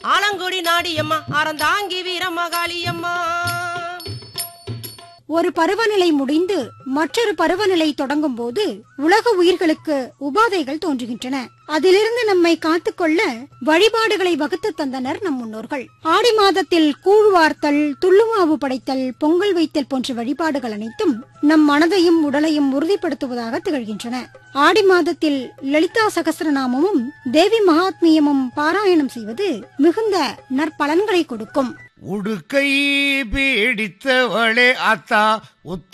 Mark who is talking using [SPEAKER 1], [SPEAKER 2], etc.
[SPEAKER 1] ஆலங்குடி நாடியம்மா அறந்தாங்கி வீரமகாளியம்மா
[SPEAKER 2] ஒரு பருவநிலை முடிந்து மற்றொரு பருவநிலை தொடங்கும் போது உலக உயிர்களுக்கு உபாதைகள் தோன்றுகின்றன அதிலிருந்து நம்மை காத்துக்கொள்ள வழிபாடுகளை வகுத்து தந்தனர் நம் முன்னோர்கள் ஆடி மாதத்தில் கூழ்வார்த்தல் துள்ளுமாவு படைத்தல் பொங்கல் வைத்தல் போன்ற வழிபாடுகள் அனைத்தும் நம் மனதையும் உடலையும் உறுதிப்படுத்துவதாக திகழ்கின்றன ஆடி மாதத்தில் லலிதா சகஸ்ரநாமமும் தேவி மகாத்மியமும் பாராயணம் செய்வது மிகுந்த நற்பலன்களை கொடுக்கும்
[SPEAKER 3] உடுக்கை பீடித்தவளே அத்தா உத்த